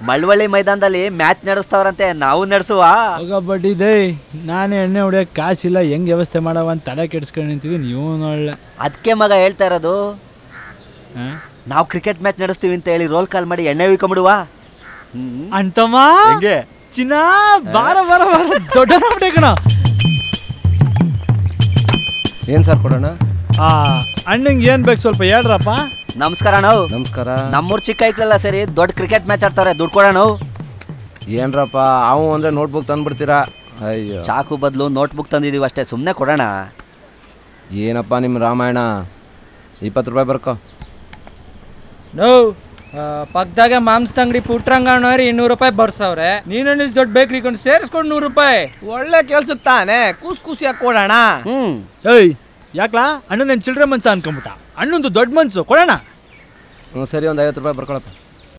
ಮಳವಳ್ಳಿ ಮೈದಾನದಲ್ಲಿ ಮ್ಯಾಚ್ ನಡೆಸ್ತವ್ರಂತೆ ನಾವು ನಡೆಸುವ ಹೋಗ ಬಡ್ಡಿದೆ ನಾನೇ ಎಣ್ಣೆ ಹೊಡಿಯೋಕೆ ಕಾಸಿಲ್ಲ ಹೆಂಗ್ ವ್ಯವಸ್ಥೆ ಮಾಡವ ಅಂತ ತಲೆ ಕೆಡ್ಸ್ಕೊಂಡು ನಿಂತಿದ್ದೀನಿ ನೀವು ಒಳ್ಳೆ ಅದಕ್ಕೆ ಮಗ ಹೇಳ್ತಾ ಇರೋದು ನಾವು ಕ್ರಿಕೆಟ್ ಮ್ಯಾಚ್ ನಡೆಸ್ತೀವಿ ಅಂತ ಹೇಳಿ ರೋಲ್ ಕಾಲ್ ಮಾಡಿ ಎಣ್ಣೆ ಉಯ್ಕೊಂಬಿಡುವ ಅಂತಮ್ಮ ಹೆಂಗೆ ಚಿನ್ನ ಬಾರ ಬಾರ ಬಾರ ದೊಡ್ಡ ನಮ್ಡೆ ಕಣ ಏನು ಸರ್ ಕೊಡೋಣ ಆ ಅಣ್ಣಂಗೆ ಏನ್ ಬೇಕು ಸ್ವಲ್ಪ ಹೇಳ್ರಪ್ಪ ನಮಸ್ಕಾರ ನಾವು ನಮಸ್ಕಾರ ನಮ್ಮೂರ್ ಚಿಕ್ಕ ಐಕ್ಲಲ್ಲ ಸರಿ ದೊಡ್ಡ ಕ್ರಿಕೆಟ್ ಮ್ಯಾಚ್ ಆಡ್ತಾರೆ ದುಡ್ಡು ಕೊಡೋಣ ಏನ್ರಪ್ಪ ಅವು ಅಂದರೆ ನೋಟ್ಬುಕ್ ತಂದ್ಬಿಡ್ತೀರಾ ಅಯ್ಯೋ ಚಾಕು ಬದಲು ನೋಟ್ಬುಕ್ ತಂದಿದೀವಿ ಅಷ್ಟೇ ಸುಮ್ಮನೆ ಕೊಡೋಣ ಏನಪ್ಪ ನಿಮ್ಮ ರಾಮಾಯಣ ಇಪ್ಪತ್ತು ರೂಪಾಯಿ ಬರ್ಕೋ ನೋ ಪಕ್ಕದಾಗ ಮಾಂಸದ ಅಂಗಡಿ ಪುಟ್ರಂಗಣ್ಣವ್ರು ಇನ್ನೂರು ರೂಪಾಯಿ ಬರ್ಸವ್ರೆ ನೀನು ನಿಸ್ ದೊಡ್ಡ ಬೇಕ್ರಿ ಕೊಂಡು ಸೇರಿಸ್ಕೊಂಡು ನೂರು ರೂಪಾಯಿ ಒಳ್ಳೆ ಕೆಲ್ಸ ತಾನೆ ಕೂಸ್ ಕೂಸಿಯಾಗಿ ಕೊಡೋಣ ಹ್ಮ್ ಏಯ್ ಯಾಕ್ಲಾ ಅಣ್ಣ ನನ್ನ ಚಿಲ್ಡ್ರೆ ಮನ್ಸ ಅನ್ಕೊಂಬಿಟ್ಟ ಅಣ್ಣಂದು ದೊಡ್ಡ ಮನ್ಸು ಕೊಡೋಣ ಹ್ಞೂ ಸರಿ ಒಂದು ಐವತ್ತು ರೂಪಾಯಿ ಬರ್ಕೊಳಪ್ಪ